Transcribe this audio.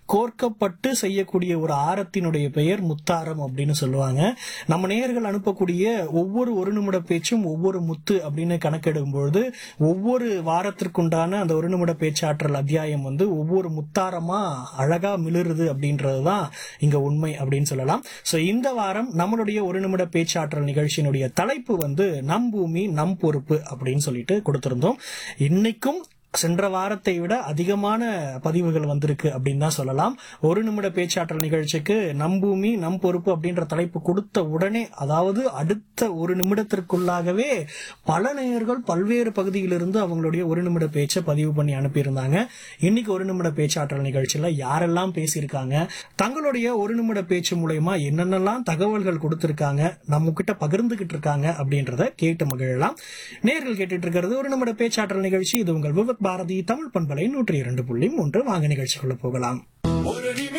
கோர்க்கப்பட்டு செய்யக்கூடிய ஒரு ஆரத்தினுடைய பெயர் முத்தாரம் அப்படின்னு சொல்லுவாங்க நம்ம நேயர்கள் அனுப்பக்கூடிய ஒவ்வொரு ஒரு நிமிட பேச்சும் ஒவ்வொரு முத்து அப்படின்னு கணக்கெடுக்கும் பொழுது ஒவ்வொரு வாரத்திற்குண்டான அந்த ஒரு நிமிட பேச்சாற்றல் அத்தியாயம் வந்து ஒவ்வொரு முத்தாரமா அழகா மிளிருது அப்படின்றதுதான் இங்க உண்மை அப்படின்னு சொல்லலாம் சோ இந்த வாரம் நம்மளுடைய ஒரு நிமிட பேச்சாற்றல் நிகழ்ச்சியினுடைய தலைப்பு வந்து நம் பூமி நம் பொறுப்பு அப்படின்னு சொல்லிட்டு கொடுத்திருந்தோம் இன்னைக்கும் சென்ற வாரத்தை விட அதிகமான பதிவுகள் வந்திருக்கு அப்படின்னு தான் சொல்லலாம் ஒரு நிமிட பேச்சாற்றல் நிகழ்ச்சிக்கு நம் பூமி நம் பொறுப்பு அப்படின்ற தலைப்பு கொடுத்த உடனே அதாவது அடுத்த ஒரு நிமிடத்திற்குள்ளாகவே பல நேயர்கள் பல்வேறு பகுதியிலிருந்து அவங்களுடைய ஒரு நிமிட பேச்சை பதிவு பண்ணி அனுப்பியிருந்தாங்க இன்னைக்கு ஒரு நிமிட பேச்சாற்றல் நிகழ்ச்சியில யாரெல்லாம் பேசியிருக்காங்க தங்களுடைய ஒரு நிமிட பேச்சு மூலயமா என்னென்னலாம் தகவல்கள் கொடுத்திருக்காங்க நம்ம கிட்ட பகிர்ந்துகிட்டு இருக்காங்க அப்படின்றத கேட்டு மகிழலாம் நேர்கள் கேட்டுட்டு இருக்கிறது ஒரு நிமிட பேச்சாற்றல் நிகழ்ச்சி இது உங்கள் விவத் பாரதி தமிழ் பண்பலை நூற்றி இரண்டு புள்ளி மூன்று வாங்க நிகழ்ச்சிக்குள்ள போகலாம் ஒரு நிமிடம்